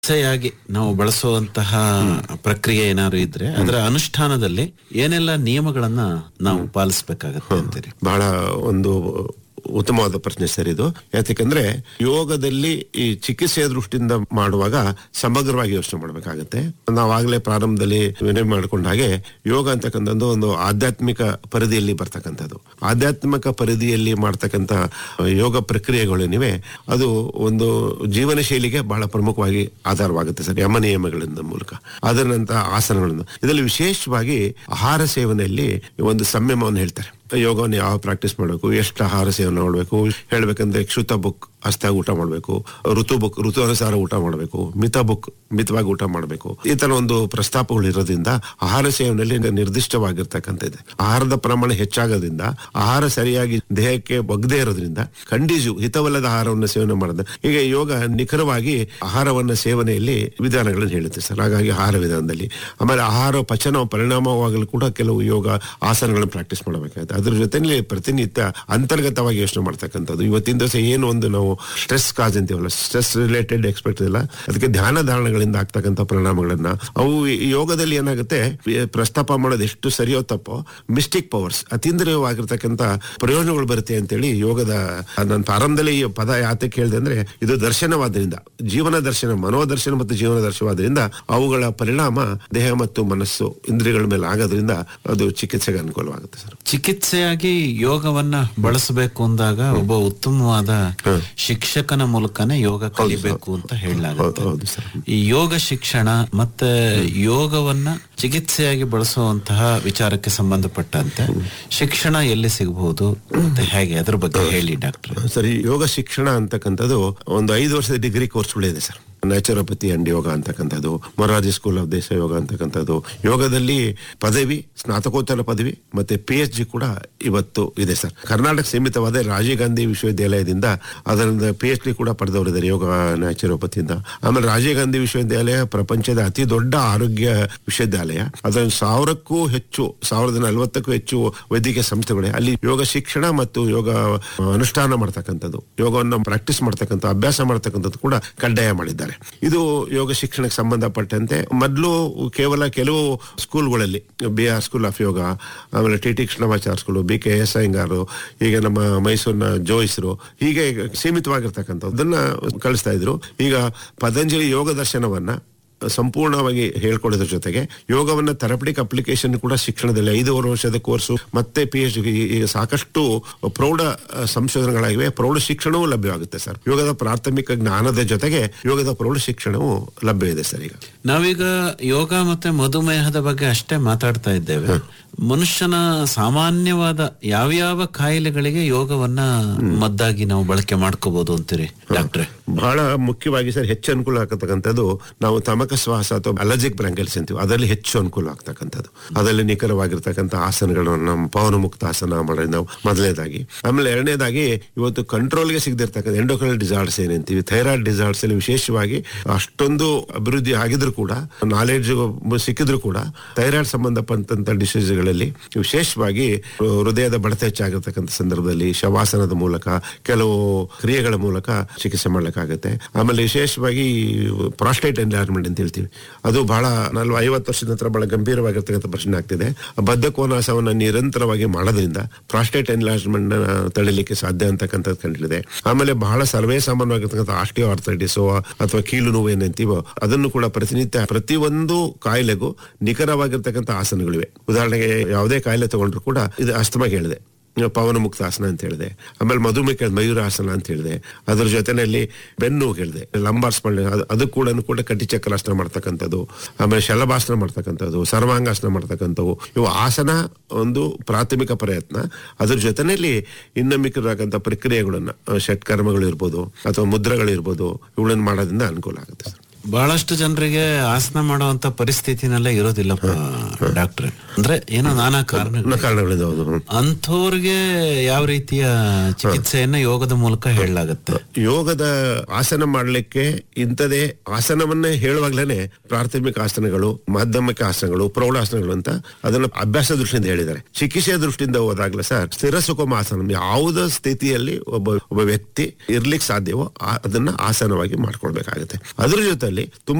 ಚಿಕಿತ್ಸೆಯಾಗಿ ನಾವು ಬಳಸುವಂತಹ ಪ್ರಕ್ರಿಯೆ ಏನಾದ್ರು ಇದ್ರೆ ಅದರ ಅನುಷ್ಠಾನದಲ್ಲಿ ಏನೆಲ್ಲ ನಿಯಮಗಳನ್ನ ನಾವು ಪಾಲಿಸಬೇಕಾಗತ್ತೆ ಅಂತೀರಿ ಬಹಳ ಒಂದು ಉತ್ತಮವಾದ ಪ್ರಶ್ನೆ ಸರ್ ಇದು ಯಾಕಂದ್ರೆ ಯೋಗದಲ್ಲಿ ಈ ಚಿಕಿತ್ಸೆಯ ದೃಷ್ಟಿಯಿಂದ ಮಾಡುವಾಗ ಸಮಗ್ರವಾಗಿ ಯೋಚನೆ ಮಾಡಬೇಕಾಗತ್ತೆ ನಾವಾಗಲೇ ಪ್ರಾರಂಭದಲ್ಲಿ ವಿನಯ ಮಾಡ್ಕೊಂಡ ಹಾಗೆ ಯೋಗ ಅಂತಕ್ಕಂಥದ್ದು ಒಂದು ಆಧ್ಯಾತ್ಮಿಕ ಪರಿಧಿಯಲ್ಲಿ ಬರ್ತಕ್ಕಂಥದ್ದು ಆಧ್ಯಾತ್ಮಿಕ ಪರಿಧಿಯಲ್ಲಿ ಮಾಡ್ತಕ್ಕಂಥ ಯೋಗ ಪ್ರಕ್ರಿಯೆಗಳೇನಿವೆ ಅದು ಒಂದು ಜೀವನ ಶೈಲಿಗೆ ಬಹಳ ಪ್ರಮುಖವಾಗಿ ಆಧಾರವಾಗುತ್ತೆ ಸರ್ ಯಮ ನಿಯಮಗಳಿಂದ ಮೂಲಕ ಅದರ ನಂತರ ಆಸನಗಳಿಂದ ಇದರಲ್ಲಿ ವಿಶೇಷವಾಗಿ ಆಹಾರ ಸೇವನೆಯಲ್ಲಿ ಒಂದು ಸಂಯಮವನ್ನು ಹೇಳ್ತಾರೆ ಯೋಗವನ್ನು ಯಾವ ಪ್ರಾಕ್ಟೀಸ್ ಮಾಡಬೇಕು ಎಷ್ಟು ಆಹಾರ ಸೇವನೆ ಮಾಡಬೇಕು ಹೇಳ್ಬೇಕಂದ್ರೆ ಕ್ಷುತ ಬುಕ್ ಅಷ್ಟಾಗಿ ಊಟ ಮಾಡಬೇಕು ಋತು ಬುಕ್ ಋತು ಅನುಸಾರ ಊಟ ಮಾಡಬೇಕು ಮಿತ ಬುಕ್ ಮಿತವಾಗಿ ಊಟ ಮಾಡಬೇಕು ಈ ತರ ಒಂದು ಪ್ರಸ್ತಾಪಗಳು ಇರೋದ್ರಿಂದ ಆಹಾರ ಸೇವನೆಯಲ್ಲಿ ನಿರ್ದಿಷ್ಟವಾಗಿರ್ತಕ್ಕಂಥ ಇದೆ ಆಹಾರದ ಪ್ರಮಾಣ ಹೆಚ್ಚಾಗೋದ್ರಿಂದ ಆಹಾರ ಸರಿಯಾಗಿ ದೇಹಕ್ಕೆ ಬಗ್ದೇ ಇರೋದ್ರಿಂದ ಕಂಡೀಜು ಹಿತವಲ್ಲದ ಆಹಾರವನ್ನು ಸೇವನೆ ಮಾಡೋದು ಈಗ ಯೋಗ ನಿಖರವಾಗಿ ಆಹಾರವನ್ನ ಸೇವನೆಯಲ್ಲಿ ವಿಧಾನಗಳನ್ನು ಹೇಳುತ್ತೆ ಸರ್ ಹಾಗಾಗಿ ಆಹಾರ ವಿಧಾನದಲ್ಲಿ ಆಮೇಲೆ ಆಹಾರ ಪಚನ ಪರಿಣಾಮವಾಗಲು ಕೂಡ ಕೆಲವು ಯೋಗ ಆಸನಗಳನ್ನು ಪ್ರಾಕ್ಟೀಸ್ ಮಾಡಬೇಕಾಗುತ್ತೆ ಅದ್ರ ಜೊತೆಲಿ ಪ್ರತಿನಿತ್ಯ ಅಂತರ್ಗತವಾಗಿ ಯೋಚನೆ ಮಾಡ್ತಕ್ಕಂಥದ್ದು ಇವತ್ತಿನ ದಿವಸ ಏನು ಒಂದು ನಾವು ಸ್ಟ್ರೆಸ್ ಕಾಜ್ ಅಂತೀವಲ್ಲ ಸ್ಟ್ರೆಸ್ ರಿಲೇಟೆಡ್ ಎಕ್ಸ್ಪೆಕ್ಟ್ ಇಲ್ಲ ಅದಕ್ಕೆ ಧ್ಯಾನ ಧಾರಣಗಳಿಂದ ಆಗ್ತಕ್ಕಂಥ ಪರಿಣಾಮಗಳನ್ನ ಅವು ಈ ಯೋಗದಲ್ಲಿ ಏನಾಗುತ್ತೆ ಈ ಪ್ರಸ್ತಾಪ ಮಾಡೋದು ಎಷ್ಟು ಸರಿಯೋ ತಪ್ಪೋ ಮಿಸ್ಟಿಕ್ ಪವರ್ಸ್ ಅತೀಂದ್ರಿಯವಾಗಿರ್ತಕ್ಕಂಥ ಪ್ರಯೋಜನಗಳು ಬರುತ್ತೆ ಅಂತೇಳಿ ಯೋಗದ ನಾನು ಪ್ರಾರಂಭದಲ್ಲಿ ಈ ಪದ ಯಾತಕ್ಕೆ ಹೇಳಿದೆ ಅಂದ್ರೆ ಇದು ದರ್ಶನವಾದ್ರಿಂದ ಜೀವನ ದರ್ಶನ ಮನೋದರ್ಶನ ಮತ್ತು ಜೀವನ ದರ್ಶನವಾದ್ರಿಂದ ಅವುಗಳ ಪರಿಣಾಮ ದೇಹ ಮತ್ತು ಮನಸ್ಸು ಇಂದ್ರಿಯಗಳ ಮೇಲೆ ಆಗೋದ್ರಿಂದ ಅದು ಚಿಕಿತ್ಸೆಗೆ ಅನುಕೂಲವಾಗುತ್ತೆ ಸರ್ ಚಿಕಿತ್ಸೆಯಾಗಿ ಯೋಗವನ್ನ ಬಳಸಬೇಕು ಅಂದಾಗ ಒಬ್ಬ ಉತ್ತಮವಾದ ಶಿಕ್ಷಕನ ಮೂಲಕನೇ ಯೋಗ ಕಲಿಬೇಕು ಅಂತ ಹೇಳಲಾಗುತ್ತೆ ಹೌದು ಸರ್ ಈ ಯೋಗ ಶಿಕ್ಷಣ ಮತ್ತೆ ಯೋಗವನ್ನ ಚಿಕಿತ್ಸೆಯಾಗಿ ಬಳಸುವಂತಹ ವಿಚಾರಕ್ಕೆ ಸಂಬಂಧಪಟ್ಟಂತೆ ಶಿಕ್ಷಣ ಎಲ್ಲಿ ಸಿಗಬಹುದು ಮತ್ತೆ ಹೇಗೆ ಅದ್ರ ಬಗ್ಗೆ ಹೇಳಿ ಡಾಕ್ಟರ್ ಸರಿ ಯೋಗ ಶಿಕ್ಷಣ ಅಂತಕ್ಕಂಥದ್ದು ಒಂದು ಐದು ವರ್ಷದ ಡಿಗ್ರಿ ಕೋರ್ಸ್ಗಳಿದೆ ಸರ್ ನ್ಯಾಚುರೋಪತಿ ಅಂಡ್ ಯೋಗ ಅಂತಕ್ಕಂಥದ್ದು ಮೊರಾರ್ಜಿ ಸ್ಕೂಲ್ ಆಫ್ ದೇಶ ಯೋಗ ಅಂತಕ್ಕಂಥದ್ದು ಯೋಗದಲ್ಲಿ ಪದವಿ ಸ್ನಾತಕೋತ್ತರ ಪದವಿ ಮತ್ತೆ ಪಿ ಎಚ್ ಜಿ ಕೂಡ ಇವತ್ತು ಇದೆ ಸರ್ ಕರ್ನಾಟಕ ಸೀಮಿತವಾದ ರಾಜೀವ್ ಗಾಂಧಿ ವಿಶ್ವವಿದ್ಯಾಲಯದಿಂದ ಅದರಿಂದ ಪಿ ಎಚ್ ಡಿ ಕೂಡ ಪಡೆದವರಿದ್ದಾರೆ ಯೋಗ ನ್ಯಾಚುರೋಪತಿಯಿಂದ ಆಮೇಲೆ ರಾಜೀವ್ ಗಾಂಧಿ ವಿಶ್ವವಿದ್ಯಾಲಯ ಪ್ರಪಂಚದ ಅತಿ ದೊಡ್ಡ ಆರೋಗ್ಯ ವಿಶ್ವವಿದ್ಯಾಲಯ ಅದರ ಸಾವಿರಕ್ಕೂ ಹೆಚ್ಚು ಸಾವಿರದ ನಲವತ್ತಕ್ಕೂ ಹೆಚ್ಚು ವೈದ್ಯಕೀಯ ಸಂಸ್ಥೆಗಳಿವೆ ಅಲ್ಲಿ ಯೋಗ ಶಿಕ್ಷಣ ಮತ್ತು ಯೋಗ ಅನುಷ್ಠಾನ ಮಾಡ್ತಕ್ಕಂಥದ್ದು ಯೋಗವನ್ನು ಪ್ರಾಕ್ಟೀಸ್ ಮಾಡ್ತಕ್ಕಂಥ ಅಭ್ಯಾಸ ಮಾಡ್ತಕ್ಕಂಥದ್ದು ಕೂಡ ಕಡ್ಡಾಯ ಮಾಡಿದ್ದಾರೆ ಇದು ಯೋಗ ಶಿಕ್ಷಣಕ್ಕೆ ಸಂಬಂಧಪಟ್ಟಂತೆ ಮೊದಲು ಕೇವಲ ಕೆಲವು ಸ್ಕೂಲ್ಗಳಲ್ಲಿ B R school of yoga ಆಮೇಲೆ T T Krishnamachar school B K S Iyengar ಈಗ ನಮ್ಮ ಮೈಸೂರಿನ ಜೋಯಿಸ್ರು ಹೀಗೆ ಸೀಮಿತವಾಗಿರ್ತಕ್ಕಂಥ ಅದನ್ನ ಕಳಿಸ್ತಾ ಇದ್ರು ಈಗ ಪತಂಜಲಿ ಯೋಗ ದರ್ಶನವನ್ನ ಸಂಪೂರ್ಣವಾಗಿ ಹೇಳ್ಕೊಡೋದ್ರ ಜೊತೆಗೆ ಯೋಗವನ್ನ ಥೆರಪಿಟಿಕ್ ಅಪ್ಲಿಕೇಶನ್ ಕೂಡ ಶಿಕ್ಷಣದಲ್ಲಿ ಐದೂವರೆ ವರ್ಷದ ಕೋರ್ಸು ಮತ್ತೆ ಪಿ ಎಚ್ ಡಿ ಈಗ ಸಾಕಷ್ಟು ಪ್ರೌಢ ಅಹ್, ಸಂಶೋಧನೆಗಳಾಗಿವೆ ಪ್ರೌಢ ಶಿಕ್ಷಣವೂ ಲಭ್ಯವಾಗುತ್ತೆ ಸರ್ ಯೋಗದ ಪ್ರಾಥಮಿಕ ಜ್ಞಾನದ ಜೊತೆಗೆ ಯೋಗದ ಪ್ರೌಢ ಶಿಕ್ಷಣವೂ ಲಭ್ಯ ಇದೆ ಸರ್ ಈಗ ನಾವೀಗ ಯೋಗ ಮತ್ತೆ ಮಧುಮೇಹದ ಬಗ್ಗೆ ಅಷ್ಟೇ ಮಾತಾಡ್ತಾ ಇದ್ದೇವೆ ಮನುಷ್ಯನ ಸಾಮಾನ್ಯವಾದ ಯಾವ್ಯಾವ ಕಾಯಿಲೆಗಳಿಗೆ ಯೋಗವನ್ನ ಮದ್ದಾಗಿ ನಾವು ಬಳಕೆ ಮಾಡ್ಕೋಬಹುದು ಅಂತೀರಿ ಡಾಕ್ಟ್ರೆ ಬಹಳ ಮುಖ್ಯವಾಗಿ ಸರ್ ಹೆಚ್ಚು ಅನುಕೂಲ ಆಗ್ತಕ್ಕಂಥದ್ದು ನಾವು ತಮಕ ಶ್ವಾಸ ಅಥವಾ ಅಲರ್ಜಿಕ್ ಬ್ರಾಂಕೈಲ್ಸ್ ಅಂತೀವಿ ಅದರಲ್ಲಿ ಹೆಚ್ಚು ಅನುಕೂಲ ಆಗ್ತಕ್ಕಂಥದ್ದು ಅದರಲ್ಲಿ ನಿಖರವಾಗಿರ್ತಕ್ಕಂಥ ಆಸನಗಳನ್ನು ನಮ್ಮ ಪವನ ಮುಕ್ತ ಆಸನ ಮಾಡೋದು ನಾವು ಮೊದಲನೇದಾಗಿ ಆಮೇಲೆ ಎರಡನೇದಾಗಿ ಇವತ್ತು ಕಂಟ್ರೋಲ್ಗೆ ಸಿಗದಿರ್ತಕ್ಕಂಥ ಎಂಡೋಕ್ರಲ್ ಡಿಸಾರ್ಡ್ಸ್ ಏನಂತೀವಿ ಥೈರಾಯ್ಡ್ ಡಿಸಾರ್ಡ್ಸ್ ಅಲ್ಲಿ ವಿಶೇಷವಾಗಿ ಅಷ್ಟೊಂದು ಅಭಿವೃದ್ಧಿ ಆಗಿದ್ರು ಕೂಡ ನಾಲೆಡ್ಜ್ ಸಿಕ್ಕಿದ್ರು ಕೂಡ ಥೈರಾಯ್ಡ್ ಸಂಬಂಧಪಟ್ಟಂತ ಡಿಸೀಸ್ಗಳಲ್ಲಿ ವಿಶೇಷವಾಗಿ ಹೃದಯದ ಬಡತ ಹೆಚ್ಚಾಗಿರ್ತಕ್ಕಂಥ ಸಂದರ್ಭದಲ್ಲಿ ಶವಾಸನದ ಮೂಲಕ ಕೆಲವು ಕ್ರಿಯೆಗಳ ಮೂಲಕ ಚಿಕಿತ್ಸೆ ಮಾಡ್ಲಿಕ್ಕಾಗತ್ತೆ ಆಮೇಲೆ ವಿಶೇಷವಾಗಿ ಪ್ರಾಸ್ಟೇಟ್ ಎನ್ಲಾರ್ಜ್ಮೆಂಟ್ ಅಂತ ಹೇಳ್ತೀವಿ ಅದು ಬಹಳ ನಲ್ವ ಐವತ್ತು ವರ್ಷದ ನಂತರ ಬಹಳ ಗಂಭೀರವಾಗಿರ್ತಕ್ಕಂಥ ಪ್ರಶ್ನೆ ಆಗ್ತಿದೆ ಬದ್ಧಕೋನಾಸವನ್ನ ನಿರಂತರವಾಗಿ ಮಾಡೋದ್ರಿಂದ ಪ್ರಾಸ್ಟೇಟ್ ಎನ್ಲಾರ್ಜ್ಮೆಂಟ್ ತಡಿಲಿಕ್ಕೆ ಸಾಧ್ಯ ಅಂತಕ್ಕಂಥದ್ದು ಕಂಡಿದೆ ಆಮೇಲೆ ಬಹಳ ಸರ್ವೇ ಸಾಮಾನ್ಯವಾಗಿರ್ತಕ್ಕಂಥ ಆಸ್ಟಿಯೋ ಆರ್ಥೈಟಿಸೋ ಅಥವಾ ಕೀಲು ನೋವು ಏನಂತೀವೋ ಅದನ್ನು ಕೂಡ ಪ್ರತಿನಿತ್ಯ ಪ್ರತಿಯೊಂದು ಕಾಯಿಲೆಗೂ ನಿಖರವಾಗಿರ್ತಕ್ಕಂಥ ಆಸನಗಳಿವೆ ಉದಾಹರಣೆಗೆ ಯಾವುದೇ ಕಾಯಿಲೆ ತಗೊಂಡ್ರು ಕೂಡ ಇದು ಅಸ್ತಮಾಗೆ ಹೇಳಿದೆ ಪವನ ಮುಕ್ತ ಆಸನ ಅಂತ ಹೇಳಿದೆ ಆಮೇಲೆ ಮಧುಮೇಹ ಮಯೂರಾಸನ ಅಂತ ಹೇಳಿದೆ ಅದ್ರ ಜೊತೆನಲ್ಲಿ ಬೆನ್ನು ಹೇಳಿದೆ ಲಂಬಾರ್ ಸ್ಪಂಡ ಅದು ಅದು ಕೂಡ ಕೂಡ ಕಟಿಚಕ್ರಾಸನ ಮಾಡ್ತಕ್ಕಂಥದ್ದು ಆಮೇಲೆ ಶಲಭಾಸನ ಮಾಡ್ತಕ್ಕಂಥದ್ದು ಸರ್ವಾಂಗಾಸನ ಮಾಡ್ತಕ್ಕಂಥವು ಇವು ಆಸನ ಒಂದು ಪ್ರಾಥಮಿಕ ಪ್ರಯತ್ನ ಅದ್ರ ಜೊತೆನಲ್ಲಿ ಇನ್ನು ಮಿಕ್ಕಿರತಕ್ಕಂಥ ಪ್ರಕ್ರಿಯೆಗಳನ್ನ ಅಹ್, ಷಟ್ಕರ್ಮಗಳು ಇರ್ಬೋದು ಅಥವಾ ಮುದ್ರೆಗಳು ಇರ್ಬೋದು ಇವುಗಳನ್ನ ಮಾಡೋದ್ರಿಂದ ಅನುಕೂಲ ಆಗುತ್ತೆ ಸರ್ ಬಹಳಷ್ಟು ಜನರಿಗೆ ಆಸನ ಮಾಡುವಂತ ಪರಿಸ್ಥಿತಿನಲ್ಲೇ ಇರೋದಿಲ್ಲಪ್ಪ ಡಾಕ್ಟ್ರೆ ಅಂದ್ರೆ ಏನೋ ನಾನಾ ಕಾರಣ ಇನ್ನು ಕಾರಣಗಳಿದೆ ಹೌದು ಅಂಥವ್ರಿಗೆ ಯಾವ ರೀತಿಯ ಚಿಕಿತ್ಸೆಯನ್ನ ಯೋಗದ ಮೂಲಕ ಹೇಳಲಾಗತ್ತೆ ಯೋಗದ ಆಸನ ಮಾಡಲಿಕ್ಕೆ ಇಂಥದೇ ಆಸನವನ್ನೇ ಹೇಳುವಾಗ್ಲೇನೆ ಪ್ರಾಥಮಿಕ ಆಸನಗಳು ಮಾಧ್ಯಮಿಕ ಆಸನಗಳು ಪ್ರೌಢಾಸನಗಳು ಅಂತ ಅದನ್ನ ಅಭ್ಯಾಸ ದೃಷ್ಟಿಯಿಂದ ಹೇಳಿದ್ದಾರೆ ಚಿಕಿತ್ಸೆಯ ದೃಷ್ಟಿಯಿಂದ ಹೋದಾಗ್ಲೇ ಸರ್ ಸ್ಥಿರ ಸುಖಮ ಆಸನ ಯಾವುದೇ ಸ್ಥಿತಿಯಲ್ಲಿ ಒಬ್ಬ ಒಬ್ಬ ವ್ಯಕ್ತಿ ಇರ್ಲಿಕ್ಕೆ ಸಾಧ್ಯವೋ ಆ- ಅದನ್ನ ಆಸನವಾಗಿ ಮಾಡ್ಕೊಳ್ಬೇಕಾಗುತ್ತೆ ಅದ್ರ ಜೊತೆ ಯೋಗದಲ್ಲಿ ತುಂಬಾ